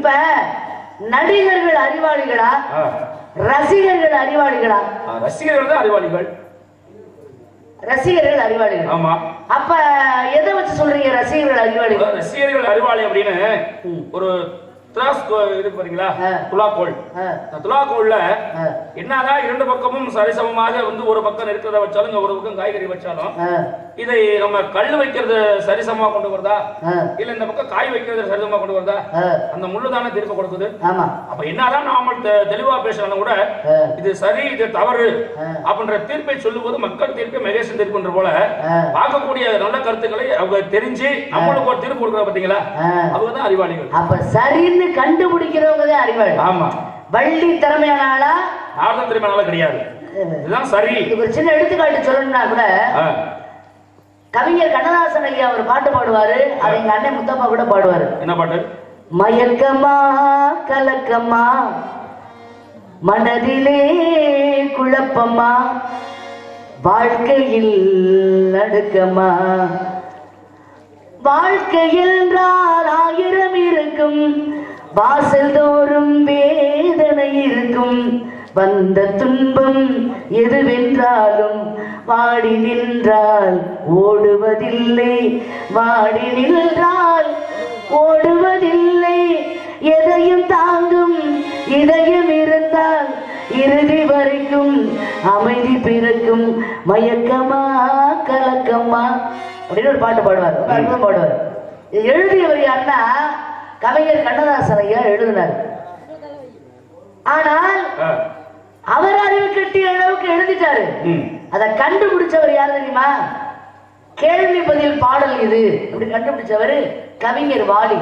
இப்ப நடிகர்கள் அறிவாளிகளா ஆ. ரசிகர்கள் அறிவாளிகளா ஆ, ரசிகர்கள் தான் அறிவாளிகள் ரசிகர்கள் அறிவாளிகள் ஆமா அப்ப எதை வச்சு சொல்றீங்க ரசிகர்கள் அறிவாளிகள் அதாவது ரசிகர்கள் அறிவாளி அப்படின்னு ம். ஒரு திராஸ் கோ- இருக்கு பாத்தீங்களா ஆ. துலாக்கோல் ஆ, அந்த துலாக்கோல்ல ஆ, என்னதான் இரண்டு பக்கமும் சரிசமமாக வந்து ஒரு பக்கம் இருக்கிறத வச்சாலும் இங்க ஒரு பக்கம் காய்கறி வச்சாலும் ஆ, இதை நம்ம கல் வைக்கிறது சரிசமமா கொண்டு வருதா ஆ, இல்ல இந்த பக்கம் காய் வைக்கிறது சரிசமமா கொண்டு வருதா ஆ, அந்த முள்ளு தானே திருப்ப கொடுக்குது ஆமா அப்ப என்னதான் நாம தெ- தெளிவா பேசணும் கூட ஆ, இது சரி இது தவறு ஆ. அப்படின்ற தீர்ப்பை சொல்லும்போது மக்கள் தீர்ப்பை மகேசன் தீர்ப்புன்ற போல ஆ, பார்க்கக்கூடிய நல்ல கருத்துக்களை அவங்க தெரிஞ்சு நம்மளுக்கு ஒரு தீர்ப்பு கொடுக்குற பாத்தீங்களா ஆ. அவங்க தான் அறிவாளிகள் அப்ப சரின்னு கண்டுபிடிக்கிறவங்க தான் அறிவாளி ஆமா வள்ளி திறமையான ஆளா யாரும் தெரியுமா கிடையாது இதுதான் சரி இதுக்கு ஒரு சின்ன எடுத்துக்காட்டு சொல்லணும்னா கூட ஆ. கவிஞர் கண்ணதாசன் ஐயா ஒரு பாட்டு பாடுவாரு அதை எங்க அண்ணன் முத்தப்பா கூட பாடுவாரு என்ன பாட்டு மயக்கமா கலக்கமா மனதிலே குழப்பமா வாழ்க்கையில் நடுக்கமா வாழ்க்கை என்றால் ஆயிரம் இருக்கும் வாசல் தோறும் வேதனை இருக்கும் வந்த துன்பம் எதுவென்றாலும் வாடி நின்றால் ஓடுவதில்லை வாடி நின்றால் ஓடுவதில்லை எதையும் தாங்கும் இதயம் இருந்தால் இறுதி வரைக்கும் அமைதி பிறக்கும் மயக்கமா கலக்கமா அப்படின்னு ஒரு பாட்டு பாடுவார் ரொம்ப அற்புதம் பாடுவார் இது எழுதியவர் யாருன்னா கவிஞர் கண்ணதாசன் ஐயா எழுதினார் ஆனால் ஆ. அவர் அறிவு கட்டிய அளவுக்கு எழுதிட்டாரு ம். அதை கண்டுபிடிச்சவர் யார் தெரியுமா கேள்வி பதில் பாடல் இது அப்படி கண்டுபிடிச்சவர் கவிஞர் வாலி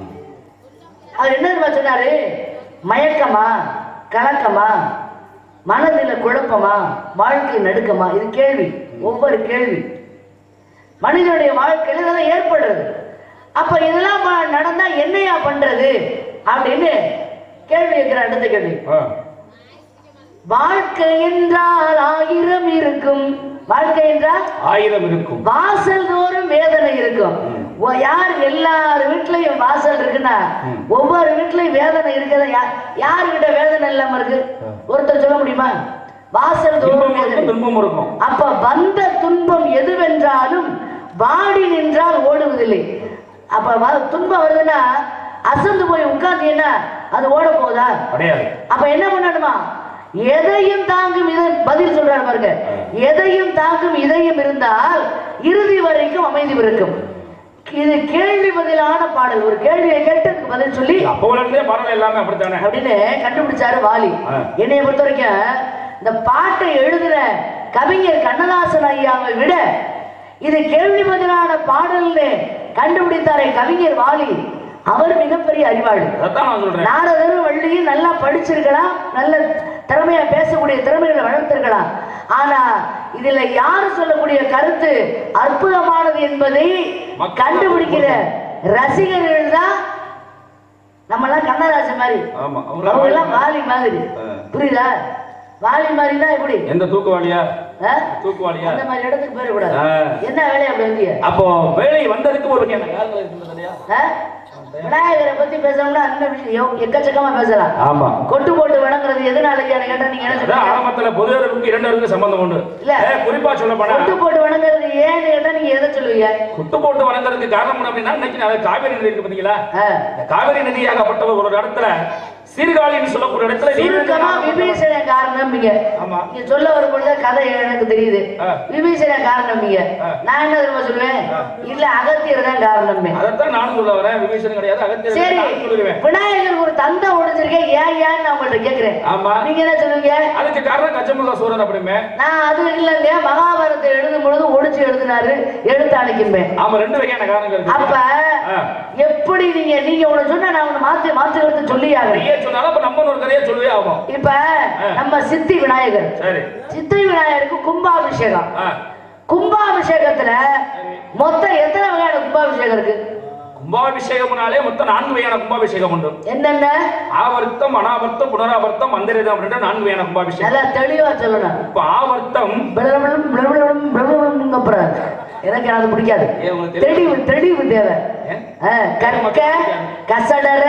அவர் என்ன தெரியுமா சொன்னாரு மயக்கமா கலக்கமா மனதில் குழப்பமா வாழ்க்கை நடுக்கமா இது கேள்வி ஒவ்வொரு கேள்வி மனிதனுடைய வாழ்க்கையில இதெல்லாம் ஏற்படுறது அப்ப இதெல்லாம் ப- நடந்தா என்னையா பண்றது அப்படின்னு கேள்வி கேட்கிற அடுத்த கேள்வி ஆ. வாழ்க்கை என்றால் ஆயிரம் இருக்கும் வாழ்க்கை என்றால் ஆயிரம் இருக்கும் வாசல் தோறும் வேதனை இருக்கும் ஓ- யார் எல்லார் வீட்லயும் வாசல் இருக்குன்னா ம். ஒவ்வொரு வீட்லயும் வேதனை இருக்கிறத யா- யாருகிட்ட வேதனை இல்லாம இருக்கு ஒருத்தர் சொல்ல முடியுமா வாசல் தோறும் இன்பம் இருக்கும் வேதனை துன்பம் இருக்கும் அப்ப வந்த துன்பம் எதுவென்றாலும் வாடி நின்றால் ஓடுவதில்லை அப்ப வ- துன்பம் வருதுன்னா அசந்து போய் உட்கார்ந்தீங்கன்னா அது ஓட போகுதா கிடையாது அப்ப என்ன பண்ணணுமா எதையும் தாங்கும் இதை பதில் சொல்றாரு பாருங்க எதையும் தாங்கும் இதயம் இருந்தால் இறுதி வரைக்கும் அமைதி இருக்கும் இது கேள்வி பதிலான பாடல் ஒரு கேள்வியை கேட்டு அதுக்கு பதில் சொல்லி அப்போ இருந்தே பாடல் எல்லாமே அப்படித்தானே அப்படின்னு கண்டுபிடிச்சாரு வாலி ஆ. என்னைய பொறுத்த வரைக்கும் இந்த பாட்டை எழுதுற கவிஞர் கண்ணதாசன் ஐயாவை விட இது கேள்வி பதிலான பாடல்னு கண்டுபிடித்தாரே கவிஞர் வாலி அவர் மிகப்பெரிய அறிவாளி அதான் நான் சொல்றேன் நாரதரும் வள்ளியும் நல்லா படிச்சிருக்கலாம் நல்ல திறமையா பேசக்கூடிய திறமைகளை வளர்த்திருக்கலாம் ஆனா இதுல யாரு சொல்லக்கூடிய கருத்து அற்புதமானது என்பதை மக்கள் கண்டுபிடிக்கிற ரசிகர்கள் தான் நம்மெல்லாம் கண்ணதாசன் மாதிரி ஆமா அவங்க அவங்க எல்லாம் வாலி மாதிரி ஆ. புரியுதா வாலி மாதிரினா எப்படி எந்த தூக்குவாளியா ஆ? தூக்குவாளியா அந்த மாதிரி இடத்துக்கு போயிடக்கூடாது ஆ. என்ன வேலையை அப்படி வந்தீங்க அப்போ வேலை வந்ததுக்கு ஒரு வகையான காரணம் இருக்குது இல்லையா? ஆ? விநாயகரை பத்தி பேசணும்னா அந்த விஷயம் எக்கச்சக்கமா பேசலாம் ஆமா கொட்டு போட்டு வணங்குறது எதனால கேட்டா நீங்க என்ன அதான் சொல்றீங்க ஆரம்பத்துல பொது அறிவுக்கு இரண்டு அறிவுக்கு சம்பந்தம் உண்டு இல்ல. ஏ, குறிப்பா சொல்ல போனா கொட்டு போட்டு வணங்குறது ஏன்னு கேட்டா நீங்க எதை சொல்லுவீங்க குட்டு போட்டு வணங்குறதுக்கு காரணம் என்ன அப்படின்னா இன்னைக்கு நான் காவேரி நதி இருக்கு பாத்தீங்களா ஆ. இந்த காவேரி நதியாகப்பட்டது ஒரு இடத்துல சீர்காழின்னு சொல்லக்கூடிய இடத்துல நீர் சுருக்கமா விபீஷண காரணம் நீங்க ஆமா நீங்க சொல்ல வரும்பொழுது கதை எனக்கு தெரியுது ஆ. விபீஷண காரணம் நீங்க ஆ. நான் நான் என்ன தெரியுமா சொல்லுவேன் இல்ல அகத்தியர் தான் காரணமே அதைத்தான் நானும் சொல்ல வரேன் விபீஷன் கிடையாது அகத்தியர் சரி நானும் சொல்லுவேன் விநாயகருக்கு ஒரு தந்தை உடைஞ்சிருக்கேன் ஏன் ஏன்னு நான் உங்கள்ட்ட கேக்குறேன் ஆமா நீங்க என்ன சொல்லுவீங்க அதுக்கு காரணம் கஜமுக சூரன் அப்படிமே நான் அது இல்லைங்க மகாபாரதத்தை எழுதும் பொழுது ஒடிச்சு எழுதினாரு எழுத்து அணைக்குமே ஆமா ரெண்டு வகையான காரணங்கள் இருக்கு அப்ப ஆ. எப்படி நீங்க நீங்க உன சொன்னா நான் உன்னை மாத்தி மாத்தி எடுத்து சொல்லி ஆகிறேன் நீயே சொன்னாலும் அப்ப நம்ம ஒரு கதையா சொல்லுவே ஆகும் இப்ப நம்ம சித்தி விநாயகர் சரி சித்தி விநாயகருக்கு கும்பாபிஷேகம் ஆ. கும்பாபிஷேகத்துல மொத்தம் எத்தனை வகையான கும்பாபிஷேகம் இருக்கு கும்பாபிஷேகம்னாலே மொத்தம் நான்கு வகையான கும்பாபிஷேகம் உண்டு என்னென்ன ஆவர்த்தம் அனாவர்த்தம் புனராவர்த்தம் மந்திரிதம் அப்படின்ற நான்கு வகையான கும்பாபிஷேகம் நல்லா தெளிவா சொல்லணும் இப்ப ஆவர்த்தம் பிளபிளம், பிளபிளம், பிளபிளம்ங்கப்புறம் எனக்கு அது பிடிக்காது ஏன் உங்களுக்கு தெரியும்? தெளிவு தெளிவு தேவை ஏன்? ஆ, கற்க கசடர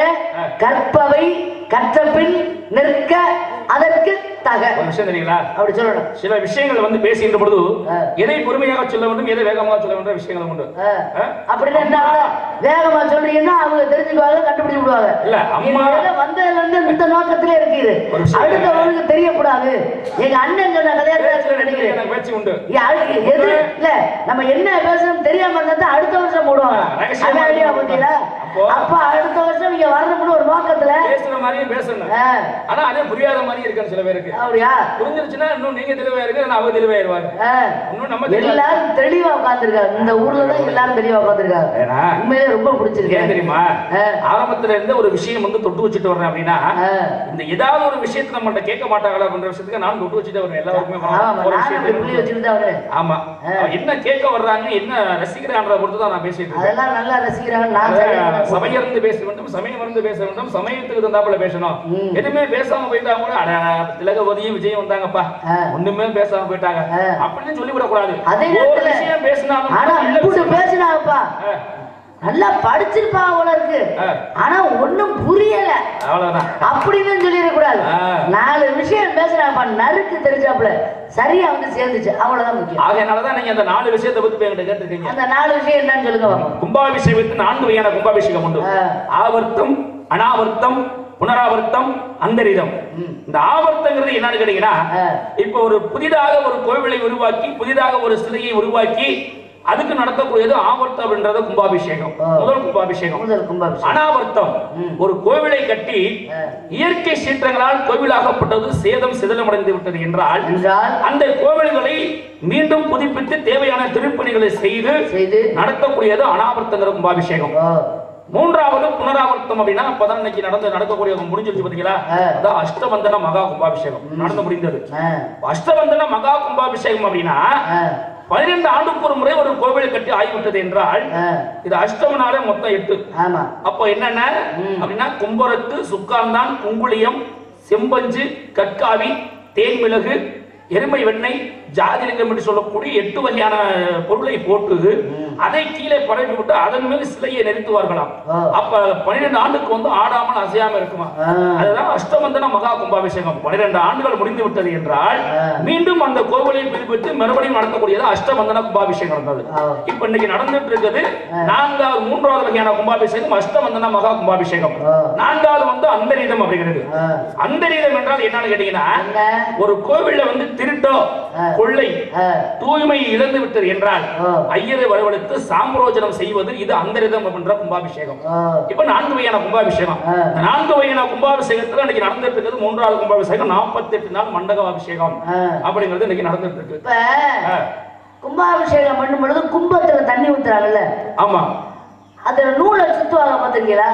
கற்பவை கற்றபின் நிற்க அதற்கு தக ஒரு விஷயம் தெரியுங்களா அப்படி சொல்லணும் சில விஷயங்கள் வந்து பேசுகின்ற பொழுது ஆ. எதை பொறுமையாக சொல்ல வேண்டும் எதை வேகமாக சொல்ல வேண்டும் விஷயங்கள் உண்டு ஆ. ஆ? அப்படின்னா என்ன அர்த்தம்? வேகமா சொல்றீங்கன்னா அவங்க தெரிஞ்சுக்குவாங்க கண்டுபிடிச்சு விடுவாங்க இல்ல, அம்மா- இது வந்ததுல இருந்து இந்த நோக்கத்திலே இருக்குது ஒரு விஷயம் அடுத்தவங்களுக்கு தெரியக்கூடாது எங்க அண்ணன் சொன்ன கதையா தான் பேச்சுல நினைக்கிறேன் எனக்கு பேச்சு உண்டு ஏ, அது எது இல்ல நம்ம என்ன பேசணும் தெரியாம இருந்தா அடுத்த வருஷம் போடுவாங்க ரகசியமா அதான் ஐடியா இருக்கும். பார்த்தீங்களா அப்போ- அப்ப அடுத்த வருஷம் இங்க வரணும்னு ஒரு நோக்கத்துல பேசுற மாதிரியும் பேசணும் ஆ, ஆனா அதே புரியாத மாதிரி இருக்குன்னு சில பேருக்கு அப்படியா புரிஞ்சிருச்சுன்னா இன்னும் நீங்க தெளிவாயிருங்க நான் அவங்க தெளிவாயிருவாங்க ஆ. இன்னும் நம்ம தெளிவா எல்லாரும் தெளிவா உட்கார்ந்துருக்காங்க இந்த ஊர்ல தான் எல்லாரும் தெளிவா உட்கார்ந்துருக்காங்க ஏன்னா உண்மையிலே ரொம்ப ஏன் பிடிச்சிருக்கேன் தெரியுமா ஆ. ஆரம்பத்துல இருந்து ஒரு விஷயம் வந்து தொட்டு வச்சுட்டு வர்றேன் அப்படின்னா ஆ. இந்த ஏதாவது ஒரு விஷயத்தை நம்மள்ட்ட கேட்க மாட்டாங்களா அப்படின்ற விஷயத்துக்கு நான் தொட்டு வச்சுட்டு வருவேன் எல்லாருக்குமே ஆமா ஒரு நானும் அப்படி புள்ளி விஷயத்தை வச்சுட்டு தான் வரேன் ஆமா அவன் என்ன கேட்க வர்றாங்க என்ன ரசிக்கிறான்றத பொறுத்து தான் நான் பேசிட்டு இருக்கேன் அதெல்லாம் நல்லா ரசிக்கிறாங்க நான் சரியா அதாவது பண்ண சமயம் இருந்து பேச வேண்டும் சமயம் இருந்து பேச வேண்டும் சமயத்துக்கு தகுந்தாப்புல பேசணும் ம். எதுவுமே பேசாம போயிட்டா கூட அட திலகவதியும் விஜயம் வந்தாங்கப்பா ஆ. ஒண்ணுமே பேசாம போயிட்டாங்க ஆ. அப்படின்னு சொல்லிவிடக் கூடாது அதே ஒரு நேரத்துல- விஷயம் பேசினாலும் ஆனா நல்ல இப்படி விஷயம். பேசினாப்பா ஆ, நல்லா படிச்சிருப்பா போல இருக்கு ஆ. ஆனா ஒண்ணும் புரியல அவ்வளவுதான் அப்படின்னு சொல்லிடக்கூடாது ஆ. நாலு விஷயம் பேசுறாப்பா நறுக்கு தெரிஞ்சாப்புல சரியா வந்து சேர்ந்துச்சு அவ்வளவுதான் முக்கியம் ஆகையனாலதான் நீங்க அந்த நாலு விஷயத்தை பத்தி இப்ப என்கிட்ட கேட்டிருக்கீங்க அந்த நாலு விஷயம் என்னன்னு சொல்லுங்க பாப்போம் கும்பாபிஷேகத்துக்கு நான்கு வகையான கும்பாபிஷேகம் உண்டு ஆ. ஆவர்த்தம் அனாவர்த்தம் புனராவர்த்தம் அந்தரிதம் இந்த ஆவர்த்தங்கிறது என்னன்னு கேட்டீங்கன்னா ஆ. இப்ப ஒரு புதிதாக ஒரு கோவிலை உருவாக்கி புதிதாக ஒரு சிலையை உருவாக்கி அதுக்கு நடத்தக்கூடியது ஆவர்த்தம் அப்படின்றது கும்பாபிஷேகம் ஆ. முதல் கும்பாபிஷேகம் முதல் கும்பாபிஷேகம் அனாவர்த்தம் ஒரு கோவிலை கட்டி ஆ. இயற்கை சீற்றங்களால் கோவிலாகப்பட்டது சேதம் சிதலமடைந்து விட்டது என்றால் என்றால் அந்த கோவில்களை மீண்டும் புதுப்பித்து தேவையான திருப்பணிகளை செய்து செய்து நடத்தக்கூடியது அனாவர்த்தங்கிற கும்பாபிஷேகம் ஓ, மூன்றாவது புனராவர்த்தம் அப்படின்னா அப்பதான் இன்னைக்கு நடந்து நடக்கக்கூடிய முடிஞ்சிருச்சு பாத்தீங்களா ஆ. அதான் அஷ்டவந்தன மகா கும்பாபிஷேகம் நடந்து முடிந்தது ஆ, அஷ்டவந்தன மகா கும்பாபிஷேகம் அப்படின்னா ஆ, பதினைந்து ஆண்டுக்கு ஒரு முறை ஒரு கோவில் கட்டி ஆகிவிட்டது என்றால் ஆ, இது அஷ்டமனாலே மொத்தம் எட்டு ஆமா அப்போ என்னென்ன ம். அப்படின்னா கும்பரத்து சுக்காந்தான் குங்குளியம் செம்பஞ்சு கற்காவி தேன்மிளகு எருமை வெண்ணெய் ஜாதிலிங்கம் என்று சொல்லக்கூடிய எட்டு வகையான பொருளை போட்டு அதை கீழே பரப்பி விட்டு அதன் மேல் சிலையை நிறுத்துவார்களாம் ஆ. அப்ப பன்னிரெண்டு ஆண்டுக்கு வந்து ஆடாமல் அசையாம இருக்குமா ஆ. அதுதான் அஷ்டமந்தன மகா கும்பாபிஷேகம் பன்னிரெண்டு ஆண்டுகள் முடிந்து விட்டது என்றால் ஆ. மீண்டும் அந்த கோவிலை பிரிப்பித்து மறுபடியும் நடத்தக்கூடியது அஷ்டமந்தன கும்பாபிஷேகம் இருந்தது ஆ. இப்ப இன்னைக்கு நடந்துட்டு இருக்குது நான்காவது மூன்றாவது வகையான கும்பாபிஷேகம் அஷ்டமந்தன மகா கும்பாபிஷேகம் ஆ. நான்காவது வந்து அந்தரீதம் அப்படிங்கிறது ஆ. அந்தரீதம் என்றால் என்னன்னு கேட்டீங்கன்னா என்ன ஒரு கோவில்ல வந்து திருட்டோ ஆ. கொள்ளை ஆ, தூய்மை இழந்து விட்டது என்றால் ஆ. ஐயரை வரவழைத்து சாம்பரோஜனம் செய்வது இது அந்தரிதம் அப்படின்ற கும்பாபிஷேகம் ஓ, இப்ப நான்கு வகையான கும்பாபிஷேகம் ஆ. இந்த நான்கு வகையான கும்பாபிஷேகத்துல இன்னைக்கு நடந்துட்டு இருக்கிறது மூன்றாவது கும்பாபிஷேகம் நாற்பத்தி எட்டு நாள் மண்டக அபிஷேகம் ஆ. அப்படிங்கிறது இன்னைக்கு நடந்துட்டு இருக்கு இப்ப ஆ. கும்பாபிஷேகம் பண்ணும் பொழுது கும்பத்துல தண்ணி ஊத்துறாங்கல்ல ஆமா அதுல நூலை சுத்துவாங்க பாத்திருக்கீங்களா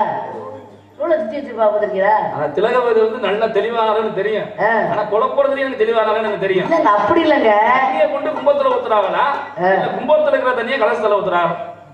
நூலை சுத்தி வச்சிருப்பா பாத்திருக்கீங்களா ஆனா திலகவதி வந்து நல்ல தெளிவானவன்னு தெரியும் ஆ. ஆனா குழப்பறதுலயும் எனக்கு தெளிவானவன்னு எனக்கு தெரியும் இல்லங்க அப்படி இல்லைங்க தண்ணியை கொண்டு கும்பத்துல ஊத்துறாங்களா ஆ. இல்ல கும்பத்துல இருக்கிற தண்ணியை கலசத்துல ஊத்துறாங்க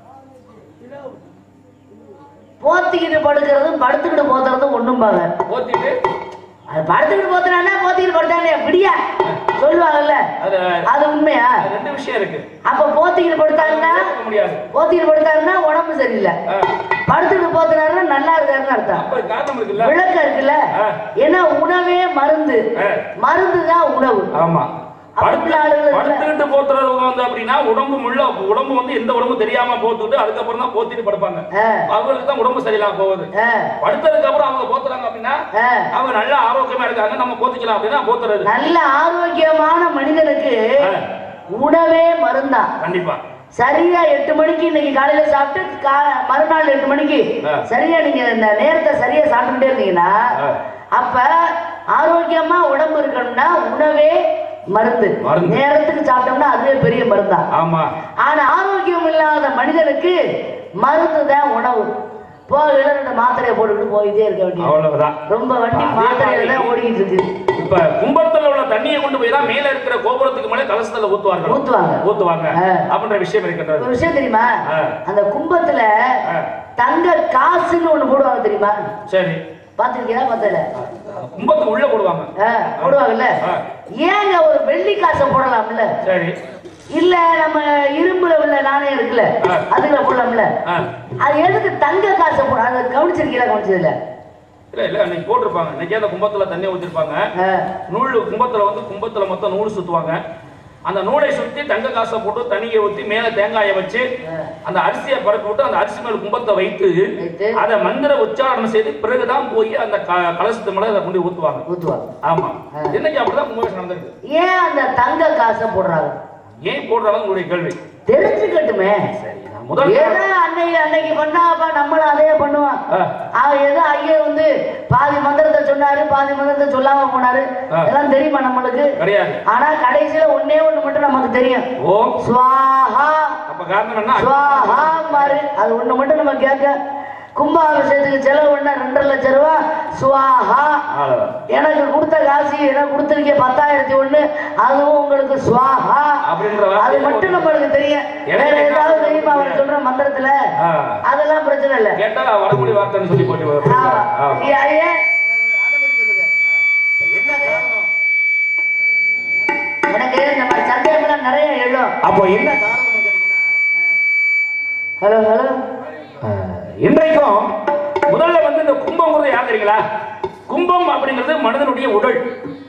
போத்திக்கிட்டு படுக்கிறதும் படுத்துக்கிட்டு போத்துறதும் ஒண்ணும்பாங்க ஊத்திட்டு அது படுத்துக்கிட்டு போத்துறானா போத்திக்கிட்டு படுத்தானே விடியா சொல்லுவாங்கல்ல அது அது உண்மையா அது ரெண்டு விஷயம் இருக்கு அப்ப போத்திக்கிட்டு படுத்தாங்கன்னா கேட்க முடியாது போத்திக்கிட்டு படுத்தாருன்னா உடம்பு சரியில்லை ஆ. படுத்துக்கிட்டு போத்துனாருன்னா நல்லா இருக்காருன்னு அர்த்தம் அப்ப காரணம் இருக்குல்ல விளக்கம் இருக்குல்ல ஆ. ஏன்னா உணவே மருந்து ஆ. மருந்து தான் உணவு ஆமா அப்படி ஆளுகள் இல்ல. படுத்துக்கிட்டு போத்துறது வந்து அப்படின்னா உடம்பு முள்ள உடம்பு வந்து எந்த உடம்பு தெரியாம போத்துட்டு அதுக்கப்புறம் தான் போத்திட்டு படுப்பாங்க ஆ, அவங்களுக்கு தான் உடம்பு சரியில்லாம போகுது ஆ, படுத்ததுக்கு அப்புறம் அவங்க போத்துறாங்க அப்படின்னா ஆ. அவங்க நல்லா ஆரோக்கியமா இருக்காங்க நம்ம போத்திக்கலாம் அப்படின்னா போத்துறது நல்ல ஆரோக்கியமான மனிதனுக்கு ஆ. உணவே மருந்தான் கண்டிப்பா சரியா எட்டு மணிக்கு இன்னைக்கு காலையில சாப்பிட்டு கா- மறுநாள் எட்டு மணிக்கு ஆ. சரியா நீங்க இந்த நேரத்தை சரியா சாப்பிட்டுட்டே இருந்தீங்கன்னா ஆ. அப்ப ஆரோக்கியமா உடம்பு இருக்கணும்னா உணவே மருந்து மருந்து. நேரத்துக்கு சாப்பிட்டோம்னா அதுவே பெரிய மருந்தான் ஆமா ஆனா ஆரோக்கியம் இல்லாத மனிதனுக்கு மருந்து தான் உணவு போகையில ரெண்டு மாத்திரையை போட்டுக்கிட்டு போயிட்டே இருக்க வேண்டியது அவ்வளவுதான் ரொம்ப வண்டி அதே மாத்திரையில தான் மாதிரி ஓடிக்கிட்டு இருக்கு இப்ப கும்பத்துல உள்ள தண்ணியை கொண்டு போய் தான் மேல இருக்கிற கோபுரத்துக்கு மேல கலசத்துல ஊத்துவார்கள் ஊத்துவாங்க. ஊத்துவாங்க ஆ. அப்படின்ற விஷயம் ஒரு இருக்கின்றது விஷயம் தெரியுமா ஆ. அந்த கும்பத்துல ஆ. தங்க காசுன்னு ஒண்ணு போடுவாங்க தெரியுமா சரி பாத்திருக்கீங்களா பார்த்தல கும்பத்துக்கு உள்ள போடுவாங்க போடுவாங்கல்ல ஆ. ஏங்க ஒரு வெள்ளி காசை போடலாம்ல சரி இல்ல நம்ம இரும்புல உள்ள நாணயம் இருக்குல்ல ஆ. அதுல போடலாம்ல ஆ. அது எதுக்கு தங்க காசை போட அதை கவனிச்சிருக்கீங்களா கவனிச்சதுல இல்ல இல்ல அன்னைக்கு போட்டிருப்பாங்க இன்னைக்கு அந்த கும்பத்துல தண்ணி ஊத்திருப்பாங்க ஆ. நூல் கும்பத்துல வந்து கும்பத்துல மொத்தம் நூல் சுத்துவாங்க அந்த நூலை சுத்தி தங்க காசை போட்டு தண்ணியை ஊத்தி மேல தேங்காயை வச்சு ஆ. அந்த அரிசியை பரப்பி விட்டு அந்த அரிசி மேல கும்பத்தை வைத்து வைத்து. அதை மந்திர உச்சாரணம் செய்து பிறகுதான் போய் அந்த க- கலசத்து மேல அதை கொண்டு போய் ஊத்துவாங்க ஊத்துவாங்க ஆமா ஆ. இன்னைக்கு அப்படிதான் கும்பாபிஷேகம் நடந்திருக்கு ஏன் அந்த தங்க காசை போடுறாங்க ஏன் போடுறாங்க உங்களுடைய கேள்வி தெரிஞ்சுக்கட்டுமே சரி நான் முதல் ஏதோ அன்னைக்கு அன்னைக்கு பண்ணாப்பா நம்மளும் அதே பண்ணுவோம் ஆ. அவன் ஏதோ ஐயர் வந்து பாதி மந்திரத்தை சொன்னாரு பாதி மந்திரத்தை சொல்லாம போனாரு ஆ. இதெல்லாம் தெரியுமா நம்மளுக்கு கிடையாது ஆனா கடைசியில ஒண்ணே ஒண்ணு மட்டும் நமக்கு தெரியும் ஓம் சுவாஹா அப்ப காரணம் என்ன சுவாஹா மாறு அது ஒண்ணு மட்டும் நம்ம கேட்க கும்பாபிஷேகத்துக்கு செலவு பண்ண ரெண்டரை லட்சம் ரூபா சுவாஹா அவ்வளவுதான். எனக்கு கொடுத்த காசு எனக்கு கொடுத்துருக்க பத்தாயிரத்தி ஒண்ணு அதுவும் உங்களுக்கு சுவாஹா அப்படின்ற வார்த்தை அது மட்டும் நம்மளுக்கு தெரியும் வேற எனக்கு என்ன ஏதாவது தெரியுமா அவர் சொல்ற மந்திரத்துல ஆ. அதெல்லாம் பிரச்சனை இல்ல கேட்டா வடமொழி வார்த்தைன்னு சொல்லி போட்டு வரும். ஆமா. ஆமா. ஏ- ஏன்? அதை மட்டும் சொல்லுங்க. என்ன காரணம்? எனக்கு இந்த மாதிரி சந்தேகம்லாம் நிறைய எழும் அப்போ என்ன ஹலோ ஹலோ இன்றைக்கும் முதல்ல வந்து இந்த கும்பங்கிறது யார் தெரியுங்களா கும்பம் அப்படிங்கிறது மனிதனுடைய உடல்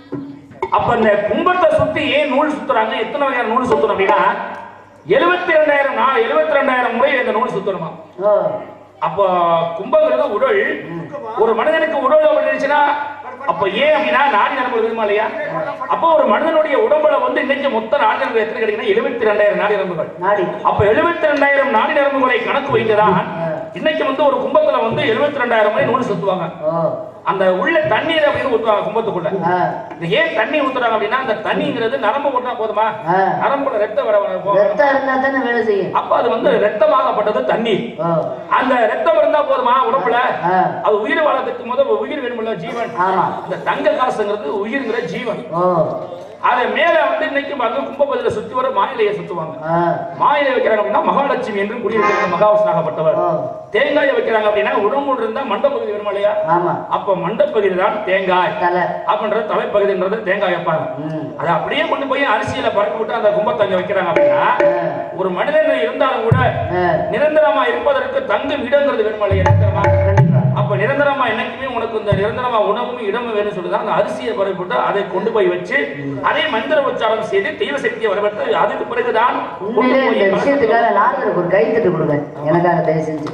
அப்ப இந்த கும்பத்தை சுத்தி ஏன் நூல் சுத்துறாங்க எத்தனை வகையான நூல் சுத்தணும் அப்படின்னா எழுபத்தி ரெண்டாயிரம் நாள் எழுபத்தி ரெண்டாயிரம் முறை இந்த நூல் சுத்தணுமா ஓ அப்போ கும்பங்கிறது உடல் ஒரு மனிதனுக்கு உடல் அப்படி இருந்துச்சுன்னா அப்ப ஏன் அப்படின்னா நாடி நரம்பு இருக்குமா இல்லையா அப்போ ஒரு மனிதனுடைய உடம்புல வந்து இன்னைக்கு மொத்த நாடி நரம்பு எத்தனை கிடைக்குன்னா எழுபத்தி ரெண்டாயிரம் நாடி நரம்புகள் நாடி அப்ப எழுபத்தி ரெண்டாயிரம் நாடி நரம்புகளை கணக்கு வைத்துதான் இன்னைக்கு வந்து ஒரு கும்பத்துல வந்து எழுபத்தி ரெண்டாயிரம் முறை நூல் சுத்துவாங்க ஓ அந்த உள்ள தண்ணீர் அப்படின்னு ஊத்துவாங்க கும்பத்துக்குள்ள ஆ இந்த ஏன் தண்ணி ஊத்துறாங்க அப்படின்னா அந்த தண்ணிங்கிறது நரம்பு கொண்டா போதுமா ஆ. நரம்புல ரத்த வர வர- போக- ரத்தம் இருந்தா தானே வேலை செய்யும் அப்ப அது வந்து ரத்தமாகப்பட்டது தண்ணீர் ஓ அந்த ரத்தம் இருந்தா போதுமா உடம்புல ஆ அது உயிர் வாழறதுக்கு முதல் உயிர் வேணும்ல ஜீவன் ஆமா அந்த தங்க காசுங்கிறது உயிர்ங்கிற ஜீவன் ஓ அதை மேல வந்து இன்னைக்கு வந்து கும்பபதில சுத்தி வர மாயிலையை சுத்துவாங்க ஆ மாயிலை வைக்கிறாங்க அப்படின்னா மகாலட்சுமி என்று குடியிருக்கிற மகாவிஷ்ணாகப்பட்டவர் ஓ தேங்காயை வைக்கிறாங்க அப்படின்னா உடம்பு இருந்தா மண்டபகுதி வேணுமா இல்லையா ஆமா அப்ப மண்டபகுதி தான் தேங்காய் தலை அப்படின்றது தலைப்பகுதின்றது தேங்காய் வைப்பாங்க ம் அதை அப்படியே கொண்டு போய் அரிசியில பறக்க விட்டு அந்த கும்பத்தங்க வைக்கிறாங்க அப்படின்னா ஒரு மனிதன் இருந்தாலும் கூட ஆ நிரந்தரமா இருப்பதற்கு தங்கும் இடங்கிறது வேணுமா இல்லையா நிரந்தரமா கண்டிப்பா அப்ப நிரந்தரமா என்னைக்குமே உனக்கு இந்த நிரந்தரமா உணவும் இடமும் வேணும்னு சொல்லிதான் அந்த அரிசியை பரப்பிட்டு அதை கொண்டு போய் வச்சு அதை மந்திர உச்சாரம் செய்து தெய்வ சக்தியை வரவேற்று அதுக்கு பிறகுதான் கொண்டு உண்மையிலே போய் இந்த விஷயத்துக்காக நாரதருக்கு ஒரு கை தட்டு கொடுங்க எனக்காக தயவு செஞ்சு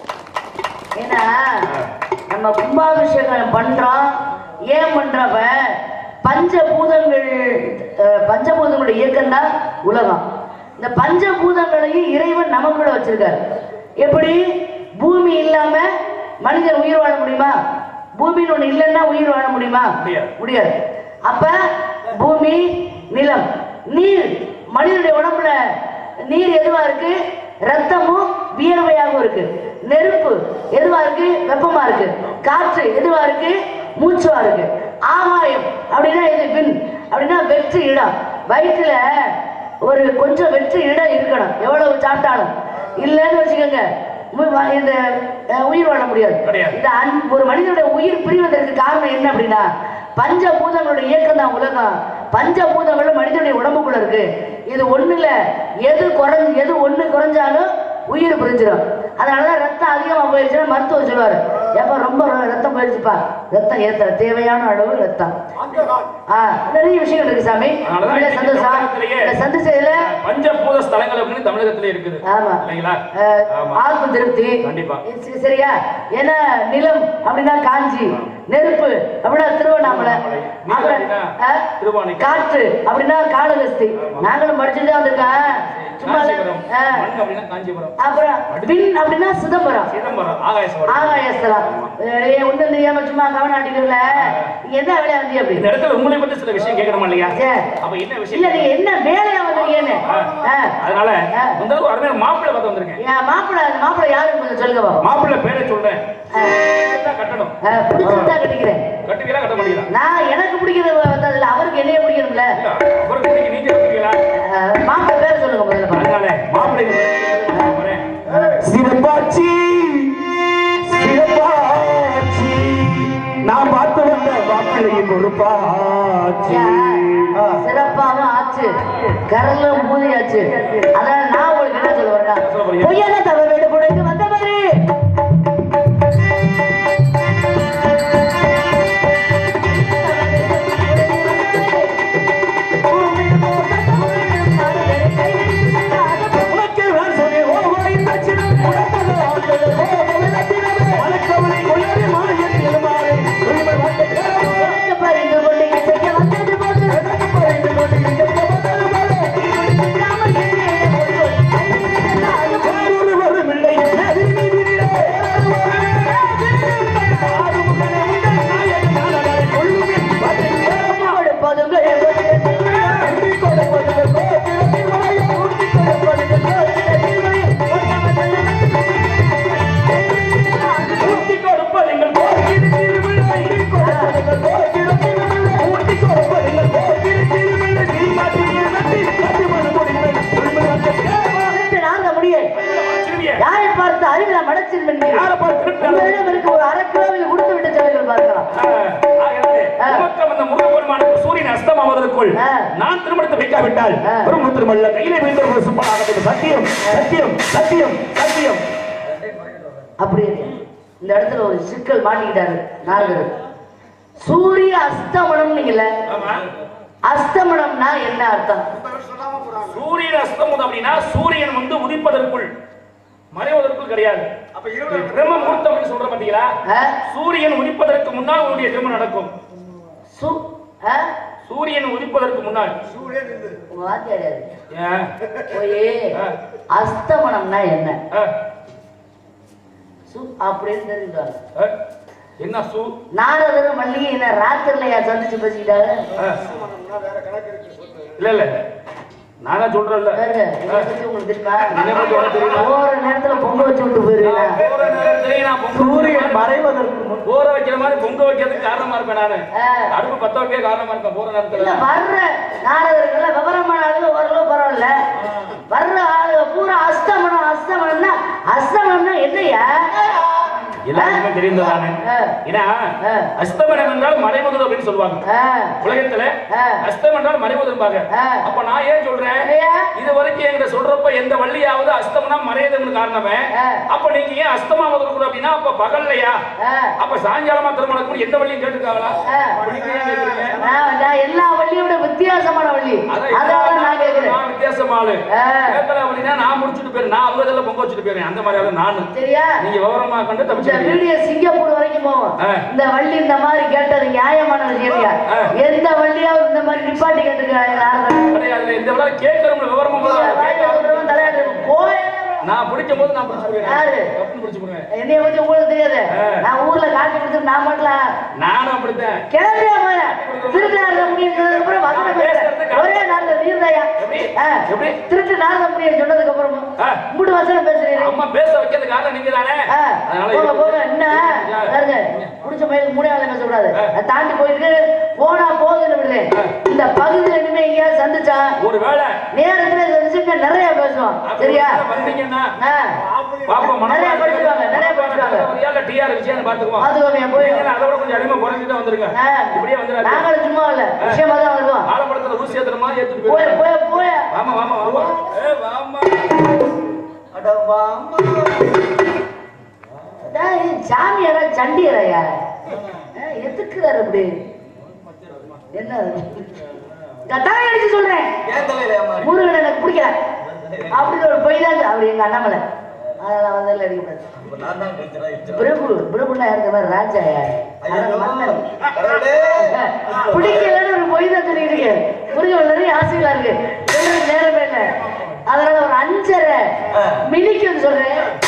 ஏன்னா நம்ம கும்பாபிஷேகம் பண்றோம் ஏன் பண்றப்ப பஞ்சபூதங்கள் அஹ், பஞ்சபூதங்களுடைய இயக்கம் தான் உலகம் இந்த பஞ்சபூதங்களையும் இறைவன் நமக்குள்ள வச்சிருக்காரு எப்படி பூமி இல்லாம மனிதன் உயிர் வாழ முடியுமா பூமின்னு ஒண்ணு இல்லைன்னா உயிர் வாழ முடியுமா முடியாது. முடியாது அப்ப பூமி நிலம் நீர் மனிதனுடைய உடம்புல நீர் எதுவா இருக்கு ரத்தமும் வியர்வையாகவும் இருக்கு நெருப்பு எதுவா இருக்கு வெப்பமா இருக்கு காற்று எதுவா இருக்கு மூச்சுவா இருக்கு ஆகாயம் அப்படின்னா இது விண் அப்படின்னா வெற்று இடம் வயிற்றுல ஒரு கொஞ்சம் வெற்று இடம் இருக்கணும் எவ்வளவு சாப்பிட்டாலும் இல்லைன்னு வச்சுக்கோங்க உ- வ- இந்த அஹ், உயிர் வாழ முடியாது கிடையாது. இந்த அன்- ஒரு மனிதனுடைய உயிர் பிரிவதற்கு காரணம் என்ன அப்படின்னா பஞ்சபூதங்களுடைய இயக்கம் தான் உலகம் பஞ்சபூதங்களும் மனிதனுடைய உடம்புக்குள்ள இருக்கு இது ஒண்ணுல எது குறைஞ்சு எது ஒண்ணு குறைஞ்சாலும் உயிர் பிரிஞ்சிடும் அதனாலதான் ரத்தம் அதிகமா போயிடுச்சுன்னா மருத்துவர் சொல்லுவாரு எப்ப ரொம்ப ர- ரத்தம் போயிடுச்சுப்பா ரத்தம் ஏத்த தேவையான அளவு ரத்தம் ஆ, நிறைய விஷயங்கள் இருக்கு சாமி அதனாலதான் இந்த இன்னைக்கு சந்தோஷம் தமிழகத்திலேயே இந்த சந்தோஷத்துல பஞ்சபூத ஸ்தலங்கள் அப்படின்னு தமிழகத்துல இருக்குது ஆமா இல்லைங்களா அஹ், ஆமா ஆத்ம திருப்தி கண்டிப்பா. சரி- சரியா ஏன்னா நிலம் அப்படின்னா காஞ்சி நெருப்பு அப்படின்னா திருவண்ணாமலை திருவண்ணாமலை. நீர் அப்புறம், அப்படின்னா அஹ், திருவானைக்காவல். காற்று அப்படின்னா காளகஸ்தி நாங்களும் படிச்சுட்டு தான் வந்திருக்கோம் சும்மா இல்ல. காஞ்சிபுரம் அஹ், மண் அப்படின்னா காஞ்சிபுரம் அப்புறம் விண் அப்படின்னா சிதம்பரம் சிதம்பரம் ஆகாயஸ்வரம் ஆகாயஸ்தலம் ஏய், ஒண்ணும் தெரியாம சும்மா கவனாட்டிக்கல நீங்க என்ன வேலையா வந்து அப்படி இந்த இடத்துல உங்களை பத்தி சில விஷயம் கேட்கணுமா இல்லையா சரி. அப்ப என்ன இல்ல விஷயம் நீங்க என்ன வேலையா வந்தீங்கன்னு ஆ. அதனால ஆ. வந்து ஒரு அருமையான மாப்பிள்ளை பார்த்து வந்திருக்கேன் என் மாப்பிள்ளை அந்த மாப்பிள்ளை யாருன்னு கொஞ்சம் சொல்லுங்க பாப்போம் மாப்பிள்ளை பேரை சொல்றேன் ஆ. பிடிச்சிருந்தா கட்டணும் ஆ, பிடிச்சிருந்தா கட்டிக்கிறேன் கட்டுவீங்களா கட்ட மாட்டீங்களா நான் எனக்கு பிடிக்கிறது வந்ததுல அவருக்கு என்னைய பிடிக்கணும்ல இல்ல, அப்புறம் இன்னைக்கு நீங்க கட்டுவீங்களா ஆ, மாப்பிள்ளை பேரை சொல்லுங்க முதல்ல பாருங்க. அதனால மாப்பிள்ளை வரேன். சிறப்பாச்சி சிறப்பாச்சி நான் பார்த்து வந்த மாப்பிள்ளையும் பொறுப்பாச்சு ஆ. சிறப்பாக ஆச்சு கரல மூதியாச்சு அதனால நான் உங்களுக்கு என்ன சொல்ல வரேன் பொய்யான தவறு புடைக்கு வந்த மாதிரி உனக்கு நான் சொன்னேன் ஓ இந்த சின்ன குழந்தை ஆண்டது ஓ விளக்கினவே வழக்கவனை கொள்ளவே மாயத்தில் மாறே உண்மை வார்த்தை கேளவோ பறிந்து கொண்டு இசைக்க வந்தது போது எனக்கு பறிந்து கொண்டு இங்கே வந்தது போல ஒருவரும் இல்லை நதி நீதியிலே ஆறுமுகனே உங்கள் நாயகன் நானவரை கொள்ளுமே வார்த்தை கேளவோ கொடுப்பதும் அள்ளி கொடுப்பது கோத்திரத்தின் மலையை ஊட்டி கொடுப்பது கோத்திரத்தின் மலையை ஊட்டி கொடுப்பது எங்கள் கோத்திரத்தின் திருவிழை கொடுப்பது கோத்திரத்தின் மலை ஊட்டி கொடுப்பது எங்கள் கோத்திரத்தின் மலை சீமாட்டி நட்டி கட்டி மனு முடிமை உரிமை வந்து கேவா நாங்க முடியும் சிறுமியே, யாரை பார்த்து அறிவில மடச்சின் யாரை பார்த்து திருப்பி உங்களிடம் இருக்க ஒரு அரை கிலோவில் கொடுத்து விட்ட செலவுகள் பார்க்கலாம் ஆ, ஆகிறது. ஆ. உமக்கு அந்த முருகப்பெருமானுக்கு சூரியன் அஸ்தமாவதற்குள் ஆ. நான் திருமணத்தை வைக்காவிட்டால் ஆ. பெரும் திருமல்ல கையில வைத்த ஒரு சுப்பனாக சத்தியம் சத்தியம் சத்தியம் சத்தியம் அப்படி இந்த இடத்துல ஒரு சிக்கல் மாட்டிக்கிட்டாரு நாரதர் சூரிய அஸ்தமனம் நீங்கல்ல ஆமா அஸ்தமனம்னா என்ன அர்த்தம் சூரியன் அஸ்தமம் அப்படின்னா சூரியன் வந்து உதிப்பதற்குள் மறைவதற்குள் கிடையாது பிரம்ம முகூர்த்தம் அப்படின்னு சொல்ற பாத்தீங்களா ஆ? சூரியன் உதிப்பதற்கு முன்னால் உன்னுடைய திருமணம் நடக்கும் சு ஆ? சூரியன் உதிப்பதற்கு முன்னால் உங்க வாத்தியார் யாரு? ஏன்? போய் ஆ. அஸ்தமனம்னா என்ன ஆ, சு அப்படின்னு தெரிஞ்சுட்டாங்க ஆ, என்ன சூ நாரதரும் மல்லிகை என்ன ராத்திரிலையா சந்திச்சு பேசிக்கிட்டாங்க ஆ. இல்ல இல்ல நானா சொல்றேன்ல பாருங்க, என்னை பத்தி உங்களுக்கு தெரியுமா என்னை பத்தி உனக்கு தெரியுமா? போற நேரத்துல பொங்க வச்சு விட்டு போயிருவீங்களா நான் போற நேரத்திலேயே நான் பொங்க சூரியன் மறைவதற்கு முன் போற வைக்கிற மாதிரி பொங்க வைக்கிறதுக்கு காரணமா இருப்பேன் நானு ஆ. அடுப்பு பத்த வைக்க காரணமா இருப்பேன் போற இல்ல நேரத்துல வர்ற நாரதர்கள் விவரமான ஆளுங்க ஓரளவு பரவாயில்ல வர்ற ஆளுங்க பூரா அஸ்தமனம் அஸ்தமனம்னா அஸ்தமனம்னா என்னையா எல்லாருக்குமே தெரிந்ததானே ஆ. ஏன்னா ஆ. அஸ்தமனம் என்றால் மறைமுதல் அப்படின்னு சொல்லுவாங்க ஆ, உலகத்துல ஆ. அஸ்தம் என்றால் மறைமுதல்பாங்க ஆ. அப்ப நான் ஏன் சொல்றேன் என்னையா? இது வரைக்கும் என்கிட்ட சொல்றப்ப எந்த வள்ளியாவது அஸ்தமனா மறையதுன்னு காரணமே ஆ. அப்ப நீங்க ஏன் அஸ்தமா முதல் அப்படின்னா அப்ப பகல்லையா ஆ, அப்ப சாயங்காலமா திருமணம் எந்த வள்ளியும் கேட்டுருக்காங்களா ஆ. நீங்க ஏன் கேக்குறீங்க? நான் நான் எல்லா வள்ளியோட வித்தியாசமான வள்ளி அதான் அதனால நான் கேக்குறேன் நான் வித்தியாசமா ஆளு ஆ. கேட்கல அப்படின்னா நான் முடிச்சுட்டு போயிரு நான் அவங்க இதெல்லாம் பொங்க வச்சுட்டு போயிருவேன் அந்த மாதிரி ஆளு நானு சரியா நீங்க விவரமா கண்டு இந்த தப்பிச்சு வீடியோ சிங்கப்பூர் வரைக்கும் போவோம் ஆ. இந்த வள்ளி இந்த மாதிரி கேட்டது நியாயமான விஷயம் ஆ. எந்த வள்ளியாவது இந்த மாதிரி நிப்பாட்டி கேட்டுக்கிறாங்க கிடையாது இந்த விட கேட்கறவங்க விவரமா முதல்ல கேட்கணும். நான் பிடிக்கும் போது நான் பிடிச்சு யாரு? போயிருவேன் தப்புன்னு பிடிச்சு போயிருவேன் என்னைய பத்தி உங்களுக்கு தெரியாது ஆ. நான் ஊர்ல காட்டி கொடுத்து நான் மட்டும் நானும் அப்படித்தான் கிளம்பியா போய திருட்டு நாரத முடியும் அப்புறம் வசன பேசுறேன் ஒரே நாள்ல நீர்தாயா எப்படி? ஆ. எப்படி? திருட்டு நாரத முடியும் சொன்னதுக்கு அப்புறம் ஆ. மூடு வசனம் பேசுறீங்க அம்மா பேச வைக்கிறதுக்கு காரணம் நீங்க தானே ஆ, போங்க போங்க என்ன ஆ. பாருங்க புடிச்ச மயிலுக்கு மூணே வேலை பேசக்கூடாது ஆ. அதை தாண்டி போயிட்டு போனா போகுதுன்னு விடுறேன் இந்த பகுதியில் இனிமே எங்கேயாவது சந்திச்சா ஒரு வேளை நேரத்துல சந்திச்சு நிறைய பேசுவோம் சரியா வந்தீங்கன்னா ஆ. பாப்போம் மனம் நிறைய படிச்சுவாங்க நிறைய படிச்சுவாங்க டிஆர் விஷயம் பாத்துக்குவோம் பாத்துக்கோங்க போய் நீங்க அதோட கொஞ்சம் அதிகமா குறைஞ்சிட்டு வந்துருங்க ஆ. இப்படியே வந்துடாது நாங்களும் சும்மா இல்ல விஷயமா தான் வருவோம் ஆலப்படத்துல ஊசி ஏத்துற மாதிரி ஏத்துட்டு போய் போயிரு போய் போய் வாமா வாமா வாமா ஏ வாமா அதான் இது சாமியாரா சண்டியரையா எதுக்குறாரு அப்படி என்ன கட்டாயம் அடிச்சு சொல்றேன் முருகன் எனக்கு பிடிக்கல அப்படின்னு ஒரு பொய் தான் அவர் எங்க அண்ணாமலை அதெல்லாம் வந்து அடிக்கக்கூடாது பிரபு பிரபுலாம் இருக்கிற மாதிரி ராஜா யார் அதான் மன்னன். பிடிக்கலன்னு ஒரு பொய் தான் சொல்லிட்டு இருக்கு முருகன் நிறைய ஆசைகளா இருக்கு சொல்றது நேரமே இல்லை அதனால ஒரு அஞ்சரை மினிக்கு வந்து சொல்றேன்